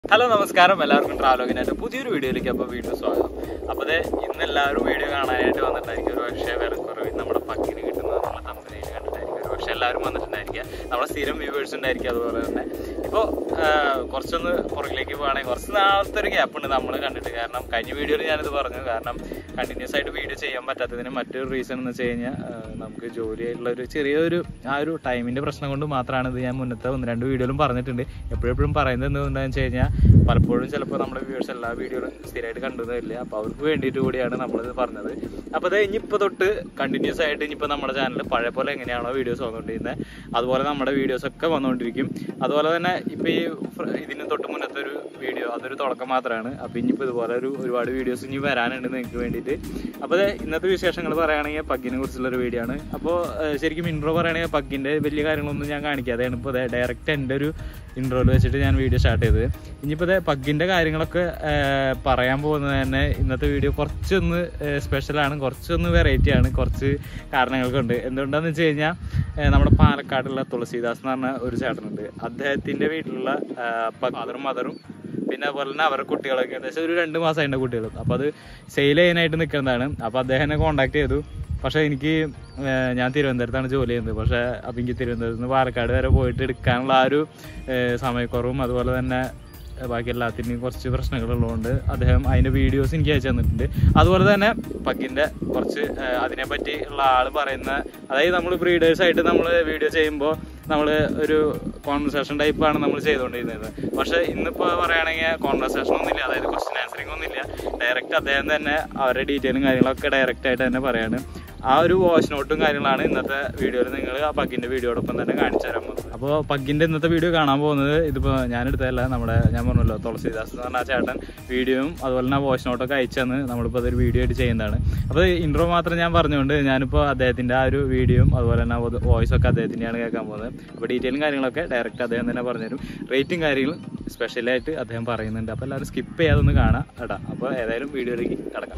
hello നമസ്കാരം എല്ലാവർക്കും ട്രാവലോഗിനായിട്ട് പുതിയൊരു വീഡിയോയിലേക്ക് അപ്പോൾ വീണ്ടും സ്വാഗതം അപ്പോൾ അതെ ഇന്ന് എല്ലാവരും വീഡിയോ കാണാനായിട്ട് വന്നിട്ടുണ്ടായിരിക്കും ഒരു പക്ഷേ വിലക്കുറവ് നമ്മുടെ പക്കിന് കിട്ടുന്നത് നമ്മുടെ കമ്പനിയിൽ കണ്ടിട്ടായിരിക്കും ഒരു പക്ഷേ എല്ലാവരും വന്നിട്ടുണ്ടായിരിക്കുക നമ്മുടെ സ്ഥിരം വ്യൂവേഴ്സ് ഉണ്ടായിരിക്കും അതുപോലെ തന്നെ ഇപ്പോൾ കുറച്ചൊന്ന് പുറകിലേക്ക് പോകുകയാണെങ്കിൽ കുറച്ച് നാളത്തെ ഒരു ഗ്യാപ്പ് ഉണ്ട് നമ്മൾ കണ്ടിട്ട് കാരണം കഴിഞ്ഞ വീഡിയോയിൽ ഞാനിത് പറഞ്ഞു കാരണം കണ്ടിന്യൂസ് ആയിട്ട് വീഡിയോ ചെയ്യാൻ പറ്റാത്തതിന് മറ്റൊരു റീസൺ എന്ന് വെച്ച് കഴിഞ്ഞാൽ നമുക്ക് ജോലിയായിട്ടുള്ള ഒരു ചെറിയൊരു ആ ഒരു ടൈമിൻ്റെ പ്രശ്നം കൊണ്ട് മാത്രമാണ് ഇത് ഞാൻ മുന്നത്തെ ഒന്ന് രണ്ട് വീഡിയോയിലും പറഞ്ഞിട്ടുണ്ട് എപ്പോഴെപ്പോഴും പറയുന്നത് എന്താണെന്ന് വെച്ച് കഴിഞ്ഞാൽ പലപ്പോഴും ചിലപ്പോൾ നമ്മുടെ വ്യൂവേഴ്സ് എല്ലാ വീഡിയോയിലും സ്ഥിരമായിട്ട് കണ്ടുവന്നില്ല അപ്പോൾ അവർക്ക് വേണ്ടിയിട്ട് കൂടിയാണ് നമ്മളിത് പറഞ്ഞത് അപ്പോൾ അത് ഇനിയിപ്പോൾ തൊട്ട് കണ്ടിന്യൂസ് ആയിട്ട് ഇനിയിപ്പോൾ നമ്മുടെ ചാനൽ പഴയ പോലെ എങ്ങനെയാണോ വീഡിയോസ് വന്നുകൊണ്ടിരുന്നത് അതുപോലെ നമ്മുടെ വീഡിയോസ് ഒക്കെ വന്നുകൊണ്ടിരിക്കും അതുപോലെ തന്നെ ഇപ്പോൾ ഈ ഫ്ര- ഇതിന് തൊട്ട് മുന്നത്തെ ഒരു വീഡിയോ അതൊരു തുടക്കം മാത്രമാണ് അപ്പോൾ ഇനിയിപ്പോൾ ഇതുപോലെ ഒരു ഒരുപാട് വീഡിയോസ് ഇനി വരാനുണ്ട് നിങ്ങൾക്ക് വേണ്ടിയിട്ട് അപ്പോൾ ദേ ഇന്നത്തെ വിശേഷങ്ങൾ പറയുകയാണെങ്കിൽ പഗ്ഗിനെ കുറിച്ചുള്ള ഒരു വീഡിയോ ആണ് അപ്പോൾ ഏഹ്, ശരിക്കും ഇൻട്രോ പറയുകയാണെങ്കിൽ പഗ്ഗിൻ്റെ വലിയ കാര്യങ്ങളൊന്നും ഞാൻ കാണിക്കാതെയാണ് ഇപ്പോൾ ഡയറക്റ്റ് എൻ്റെ ഒരു ഇൻട്രോയിൽ വെച്ചിട്ട് ഞാൻ വീഡിയോ സ്റ്റാർട്ട് ചെയ്തത് ഇനിയിപ്പോൾ ദേ പഗ്ഗിൻ്റെ കാര്യങ്ങളൊക്കെ ഏഹ്, പറയാൻ പോകുന്നത് തന്നെ ഇന്നത്തെ വീഡിയോ കുറച്ചൊന്ന് സ്പെഷ്യലാണ് കുറച്ചൊന്ന് വെറൈറ്റി ആണ് കുറച്ച് കാരണങ്ങൾക്കുണ്ട് എന്തുകൊണ്ടാന്ന് വെച്ച് കഴിഞ്ഞാൽ ഏഹ്, നമ്മുടെ പാലക്കാടുള്ള തുളസീദാസ് എന്ന് പറഞ്ഞ ഒരു ചേട്ടനുണ്ട് അദ്ദേഹത്തിൻ്റെ വീട്ടിലുള്ള ഫാദറും മദറും പിന്നെ അതുപോലെ തന്നെ അവരുടെ കുട്ടികളൊക്കെ ഏകദേശം ഒരു രണ്ട് മാസമായിട്ട് കുട്ടികൾ അപ്പോൾ അത് സെയിൽ ചെയ്യാനായിട്ട് നിൽക്കുന്നതാണ് അപ്പോൾ അദ്ദേഹം എന്നെ കോൺടാക്ട് ചെയ്തു പക്ഷേ എനിക്ക് ഏഹ്, ഞാൻ തിരുവനന്തപുരത്താണ് ജോലി ചെയ്യുന്നത് പക്ഷേ അപ്പം എനിക്ക് തിരുവനന്തപുരത്ത് നിന്ന് പാലക്കാട് വരെ പോയിട്ട് എടുക്കാനുള്ള ആ ഒരു ഏഹ്, സമയക്കുറവും അതുപോലെ തന്നെ ഏഹ്, ബാക്കി എല്ലാത്തിൻ്റെയും കുറച്ച് പ്രശ്നങ്ങളുള്ളതുകൊണ്ട് അദ്ദേഹം അതിൻ്റെ വീഡിയോസ് എനിക്ക് അയച്ചു തന്നിട്ടുണ്ട് അതുപോലെ തന്നെ പക്കിൻ്റെ കുറച്ച് ഏഹ്, അതിനെപ്പറ്റി ഉള്ള ആൾ പറയുന്ന അതായത് നമ്മൾ ബ്രീഡേഴ്സായിട്ട് നമ്മൾ വീഡിയോ ചെയ്യുമ്പോൾ നമ്മൾ ഒരു കോൺവെർസേഷൻ ടൈപ്പാണ് നമ്മൾ ചെയ്തുകൊണ്ടിരുന്നത് പക്ഷേ ഇന്നിപ്പോൾ പറയുകയാണെങ്കിൽ കോൺവെർസേഷൻ ഒന്നുമില്ല അതായത് ക്വസ്റ്റ്യൻ ആൻസറിങ് ഒന്നുമില്ല ഡയറക്റ്റ് അദ്ദേഹം തന്നെ അവരുടെ ഡീറ്റെയിലും കാര്യങ്ങളൊക്കെ ഡയറക്റ്റ് ആയിട്ട് തന്നെ പറയാണ് ആ ഒരു വോയിസ് നോട്ടും കാര്യങ്ങളാണ് ഇന്നത്തെ വീഡിയോയിൽ നിങ്ങൾ ആ പഗ്ഗിൻ്റെ വീഡിയോടൊപ്പം തന്നെ കാണിച്ചു തരാൻ പോകുന്നത് അപ്പോൾ പഗ്ഗിൻ്റെ ഇന്നത്തെ വീഡിയോ കാണാൻ പോകുന്നത് ഇതിപ്പോൾ ഞാൻ എടുത്തതല്ല നമ്മുടെ ഞാൻ പറഞ്ഞല്ലോ തുളസീദാസ് എന്ന് പറഞ്ഞ ആ ചേട്ടൻ വീഡിയോയും അതുപോലെ തന്നെ വോയിസ് നോട്ടൊക്കെ അയച്ചു തന്ന് നമ്മളിപ്പോൾ അതൊരു വീഡിയോ ആയിട്ട് ചെയ്യുന്നതാണ് അപ്പോൾ ഇൻട്രോ മാത്രം ഞാൻ പറഞ്ഞുകൊണ്ട് ഞാനിപ്പോൾ അദ്ദേഹത്തിൻ്റെ ആ ഒരു വീഡിയോയും അതുപോലെ തന്നെ വോയിസ് ഒക്കെ അദ്ദേഹത്തിൻ്റെയാണ് കേൾക്കാൻ പോകുന്നത് അപ്പോൾ ഡീറ്റെയിലും കാര്യങ്ങളൊക്കെ ഡയറക്റ്റ് അദ്ദേഹം തന്നെ പറഞ്ഞുതരും റേറ്റും കാര്യങ്ങളും സ്പെഷ്യലായിട്ട് അദ്ദേഹം പറയുന്നുണ്ട് അപ്പോൾ എല്ലാവരും സ്കിപ്പ് ചെയ്യാതെ ഒന്ന് കാണാം കേട്ടോ അപ്പോൾ ഏതായാലും വീഡിയോയിലേക്ക് കിടക്കാം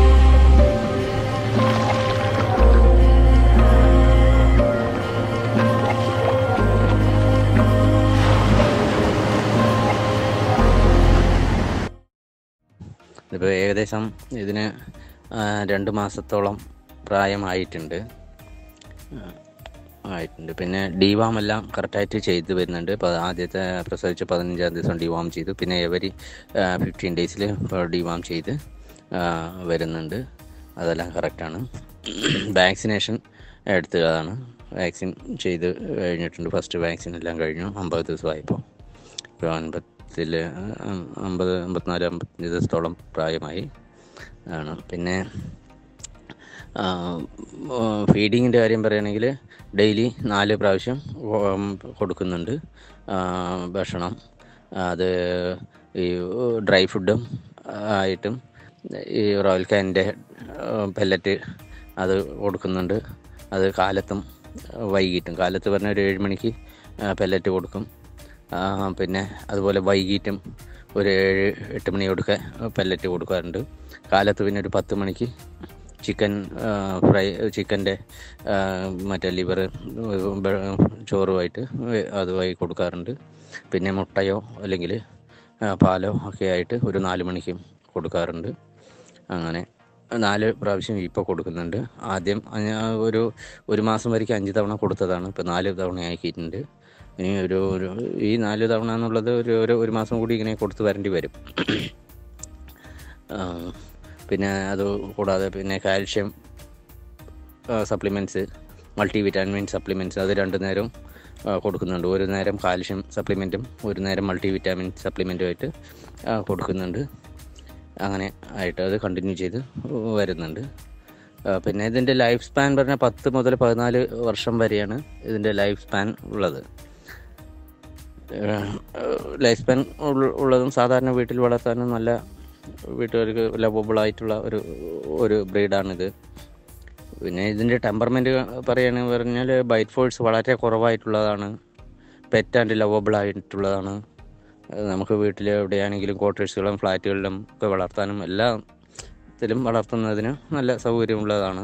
ഇതിപ്പോൾ ഏകദേശം ഇതിന് ആ, രണ്ട് മാസത്തോളം പ്രായമായിട്ടുണ്ട് ആ, ആയിട്ടുണ്ട് പിന്നെ ഡിവാം എല്ലാം കറക്റ്റായിട്ട് ചെയ്ത് വരുന്നുണ്ട് ഇപ്പോൾ ആദ്യത്തെ പ്രസവിച്ച് പതിനഞ്ചാം ദിവസം ഡിവാം ചെയ്തു പിന്നെ എവരി ഫിഫ്റ്റീൻ ഡേയ്സിൽ ഇപ്പോൾ ഡിവാം ചെയ്ത് ആ, വരുന്നുണ്ട് അതെല്ലാം കറക്റ്റാണ് വാക്സിനേഷൻ എടുത്തതാണ് വാക്സിൻ ചെയ്ത് കഴിഞ്ഞിട്ടുണ്ട് ഫസ്റ്റ് വാക്സിൻ എല്ലാം കഴിഞ്ഞു അമ്പത് ദിവസമായപ്പോൾ ഇപ്പോൾ അൻപത്തിൽ അമ്പത് അമ്പത്തിനാല് അമ്പത്തഞ്ച് ദിവസത്തോളം പ്രായമായി ആണ് പിന്നെ ഫീഡിങ്ങിൻ്റെ കാര്യം പറയുകയാണെങ്കിൽ ഡെയിലി നാല് പ്രാവശ്യം ഉം, കൊടുക്കുന്നുണ്ട് ആ, ഭക്ഷണം അത് ഈ ഡ്രൈ ഫുഡും ആയിട്ടും ഈ റോയൽ കാനിൻ്റെ പെല്ലറ്റ് അത് കൊടുക്കുന്നുണ്ട് അത് കാലത്തും വൈകിട്ടും കാലത്ത് പറഞ്ഞ ഒരു ഏഴ് മണിക്ക് പെല്ലറ്റ് കൊടുക്കും ആ, പിന്നെ അതുപോലെ വൈകിട്ടും ഒരു ഏഴ് എട്ട് മണിയോടൊക്കെ പെല്ലറ്റ് കൊടുക്കാറുണ്ട് കാലത്ത് പിന്നെ ഒരു പത്ത് മണിക്ക് ചിക്കൻ ആ, ഫ്രൈ ചിക്കൻ്റെ മറ്റേ ലിവർ ചോറുമായിട്ട് അതുമായി കൊടുക്കാറുണ്ട് പിന്നെ മുട്ടയോ അല്ലെങ്കിൽ ആ, പാലോ ഒക്കെ ആയിട്ട് ഒരു നാല് മണിക്കും കൊടുക്കാറുണ്ട് അങ്ങനെ നാല് പ്രാവശ്യം ഇപ്പോൾ കൊടുക്കുന്നുണ്ട് ആദ്യം ഞാൻ ഒരു ഒരു മാസം വരയ്ക്ക് അഞ്ച് തവണ കൊടുത്തതാണ് ഇപ്പോൾ നാല് തവണ ആക്കിയിട്ടുണ്ട് ഇനി ഒരു ഒരു ഈ നാല് തവണ എന്നുള്ളത് ഒരു ഒരു ഒരു മാസം കൂടി ഇങ്ങനെ കൊടുത്ത് വരേണ്ടി വരും ആ, പിന്നെ അത് കൂടാതെ പിന്നെ calcium supplements multi vitamin supplements അത് രണ്ട് നേരം ആ, കൊടുക്കുന്നുണ്ട് ഒരു നേരം കാൽഷ്യം സപ്ലിമെൻറ്റും ഒരു നേരം മൾട്ടി വിറ്റാമിൻ സപ്ലിമെൻറ്റുമായിട്ട് ആ, കൊടുക്കുന്നുണ്ട് അങ്ങനെ ആയിട്ട് അത് കണ്ടിന്യൂ ചെയ്ത് വരുന്നുണ്ട് ആ, പിന്നെ ഇതിൻ്റെ ലൈഫ് സ്പാൻ പറഞ്ഞാൽ പത്ത് മുതൽ പതിനാല് വർഷം വരെയാണ് ഇതിൻ്റെ ലൈഫ് സ്പാൻ ഉള്ളത് ലൈഫ് സ്പാൻ ഉള്ളതും സാധാരണ വീട്ടിൽ വളർത്താനും നല്ല വീട്ടുകാർക്ക് ലവബിളായിട്ടുള്ള ഒരു ഒരു ബ്രീഡാണിത് പിന്നെ ഇതിൻ്റെ ടെമ്പർമെൻറ്റ് പറയുകയാണെന്ന് പറഞ്ഞാൽ ബൈറ്റ് ഫോഴ്സ് വളരെ കുറവായിട്ടുള്ളതാണ് പെറ്റ് ആൻഡ് ലവബിൾ ആയിട്ടുള്ളതാണ് അത് നമുക്ക് വീട്ടിൽ എവിടെയാണെങ്കിലും ക്വാർട്ടേഴ്സുകളും ഫ്ലാറ്റുകളിലും ഒക്കെ വളർത്താനും എല്ലാം ത്തിലും വളർത്തുന്നതിന് നല്ല സൗകര്യമുള്ളതാണ്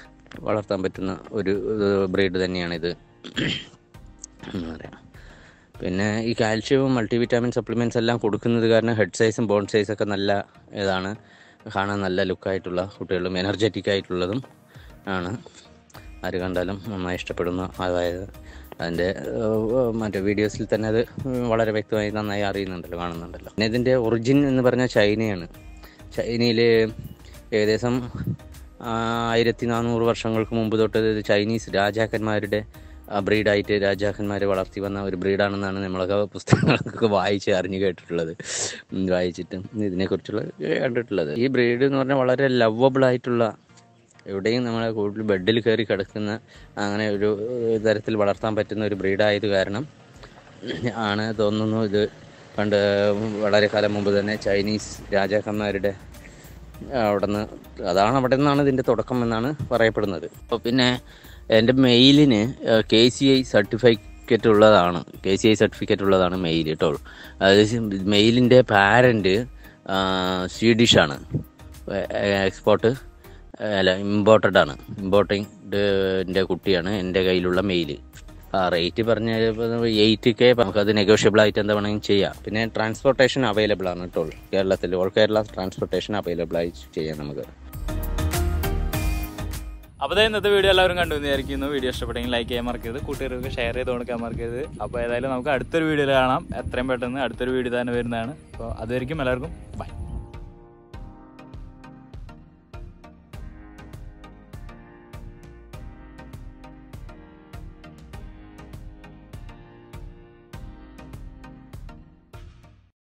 വളർത്താൻ പറ്റുന്ന ഒരു ബ്രീഡ് തന്നെയാണിത് എന്ന് പറയാം പിന്നെ ഈ കാൽഷ്യവും മൾട്ടിവിറ്റാമിൻ സപ്ലിമെൻറ്റ്സ് എല്ലാം കൊടുക്കുന്നത് കാരണം ഹെഡ് സൈസും ബോൺ സൈസൊക്കെ നല്ല ഇതാണ് കാണാൻ നല്ല ലുക്കായിട്ടുള്ള കുട്ടികളും എനർജറ്റിക് ആയിട്ടുള്ളതും ആണ് ആര് കണ്ടാലും നന്നായി ഇഷ്ടപ്പെടുന്ന അതായത് അതിൻ്റെ ഏഹ്, മറ്റേ വീഡിയോസിൽ തന്നെ അത് വളരെ വ്യക്തമായി നന്നായി അറിയുന്നുണ്ടല്ലോ കാണുന്നുണ്ടല്ലോ പിന്നെ ഇതിൻ്റെ ഒറിജിൻ എന്ന് പറഞ്ഞാൽ ചൈനയാണ് ചൈനയിൽ ഏകദേശം ആ, ആയിരത്തി നാനൂറ് വർഷങ്ങൾക്ക് മുമ്പ് തൊട്ട് ഇത് ചൈനീസ് രാജാക്കന്മാരുടെ ബ്രീഡായിട്ട് രാജാക്കന്മാർ വളർത്തി വന്ന ഒരു ബ്രീഡാണെന്നാണ് നമ്മളൊക്കെ പുസ്തകങ്ങളൊക്കെ വായിച്ച് അറിഞ്ഞു കേട്ടിട്ടുള്ളത് ഉം, വായിച്ചിട്ടും ഇതിനെക്കുറിച്ചുള്ള കണ്ടിട്ടുള്ളത് ഈ ബ്രീഡ് എന്ന് പറഞ്ഞാൽ വളരെ ലവബിൾ ആയിട്ടുള്ള എവിടെയും നമ്മളെ കൂടുതൽ ബെഡിൽ കയറി കിടക്കുന്ന അങ്ങനെ ഒരു ഏഹ്, തരത്തിൽ വളർത്താൻ പറ്റുന്ന ഒരു ബ്രീഡായത് കാരണം ആണ് തോന്നുന്നു ഇത് പണ്ട് വളരെ കാലം മുമ്പ് തന്നെ ചൈനീസ് രാജാക്കന്മാരുടെ അവിടെ നിന്ന് അതാണ് അവിടെ നിന്നാണ് ഇതിൻ്റെ തുടക്കം എന്നാണ് പറയപ്പെടുന്നത് അപ്പോൾ പിന്നെ എൻ്റെ മെയിലിന് കെ സി ഐ സർട്ടിഫിക്കറ്റ് ഉള്ളതാണ് കെ സി ഐ സർട്ടിഫിക്കറ്റ് ഉള്ളതാണ് മെയിൽ കേട്ടോ അതായത് മെയിലിൻ്റെ പാരൻറ്റ് സ്വീഡിഷാണ് എക്സ്പോർട്ട് അല്ല ഇമ്പോർട്ടഡ് ആണ് ഇമ്പോർട്ടിൻ്റെ കുട്ടിയാണ് എൻ്റെ കയ്യിലുള്ള മെയിൽ ആ റേറ്റ് പറഞ്ഞ എയ്റ്റ് കെ നമുക്കത് നെഗോഷ്യബിൾ ആയിട്ട് എന്താ വേണമെങ്കിലും ചെയ്യാം പിന്നെ ട്രാൻസ്പോർട്ടേഷൻ അവൈലബിൾ ആണ് കേട്ടോ കേരളത്തിൽ ഓൾ കേരള ട്രാൻസ്പോർട്ടേഷൻ അവൈലബിൾ ആയി ചെയ്യാം നമുക്ക് അപ്പോൾ ദേ ഇന്നത്തെ വീഡിയോ എല്ലാവരും കണ്ടു എന്ന് വിചാരിക്കുന്നു വീഡിയോ ഇഷ്ടപ്പെട്ടെങ്കിൽ ലൈക്ക് ചെയ്യാൻ മറക്കരുത് കൂട്ടുകാർക്ക് ഷെയർ ചെയ്ത് കൊടുക്കാൻ മറക്കരുത് അപ്പോൾ ഏതായാലും നമുക്ക് അടുത്തൊരു വീഡിയോയിൽ കാണാം എത്രയും പെട്ടെന്ന് അടുത്തൊരു വീഡിയോ തന്നെ വരുന്നതാണ് അപ്പോൾ അതുവരെയും എല്ലാവർക്കും ബൈ